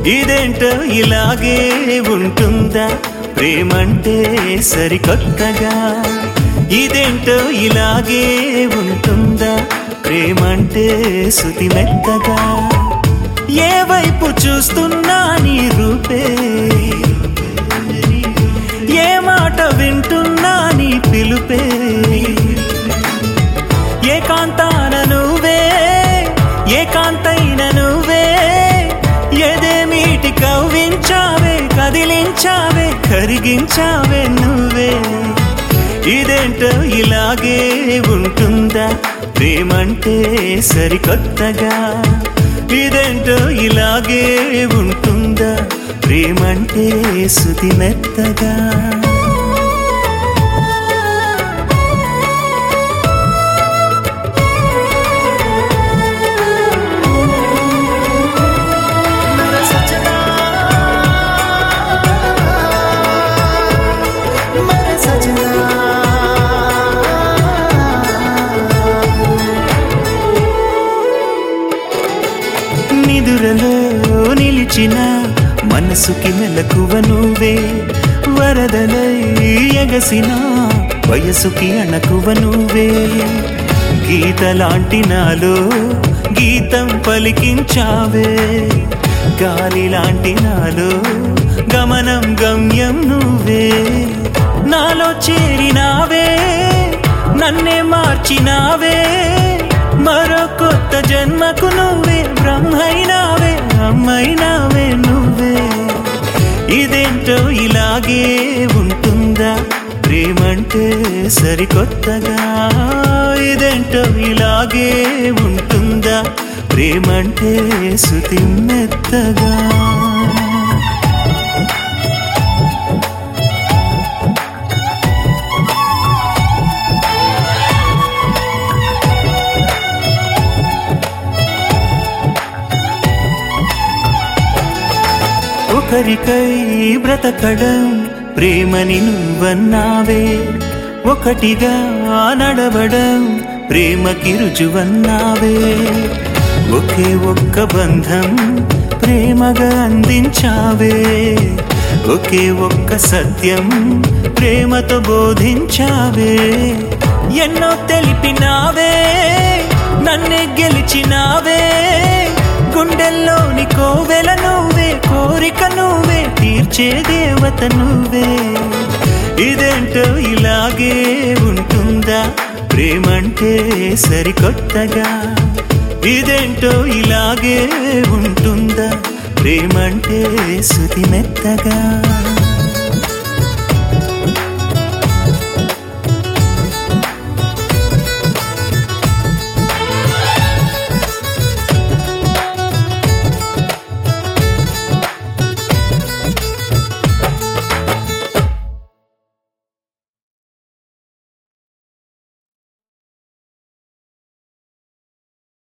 ఇదేంటో ఇలాగే ఉంటుందా ప్రేమంటే సరికొత్తగా ఇదేంటో ఇలాగే ఉంటుందా ప్రేమంటే శృతి మెత్తగా ఏ వైపు చూస్తున్నా నీ రూపే ఏ మాట వింటున్నా నీ పిలుపే ఏకాంతాన నువ్వే ఏకాంతైన నువ్వే ఎదేమీటి కవ్వించావే కదిలించావే కరిగించావే నువ్వే ఇదేంటో ఇలాగే ఉంటుందా ప్రేమంటే సరికొత్తగా ఇదేంటో ఇలాగే ఉంటుందా ప్రేమంటే శృతి మెత్తగా నిదురలో నిలిచిన మనసుకి మెలకువ నువ్వే వరదలై ఎగసిన వయసుకి అణకువ నువ్వే గీతలాంటి నాలో గీతం పలికించావే గాలి లాంటి నాలో గమనం గమ్యం నువ్వే నాలో చేరినావే నన్నే మార్చినావే మరో కొత్త జన్మకు నువ్వే బ్రహ్మైనావే అమ్మైనావే నువ్వే ఇదేంటో ఇలాగే ఉంటుందా ప్రేమంటే సరికొత్తగా ఇదేంటో ఇలాగే ఉంటుందా ప్రేమంటే శృతి మెత్తగా ఒకరికై బ్రతకడం ప్రేమని నువ్వన్నావే ఒకటిగా నడవడం ప్రేమకి రుజువన్నావే ఒకే ఒక్క బంధం ప్రేమగా అందించావే ఒకే ఒక్క సత్యం ప్రేమతో బోధించావే ఎన్నో తెలిపినావే నన్నే గెలిచినావే గుండెల్లోని కోవెల నువ్వే కోరిక నువ్వే తీర్చే దేవత నువ్వే ఇదేంటో ఇలాగే ఉంటుందా ప్రేమంటే సరికొత్తగా ఇదేంటో ఇలాగే ఉంటుందా ప్రేమంటే శృతి మెత్తగా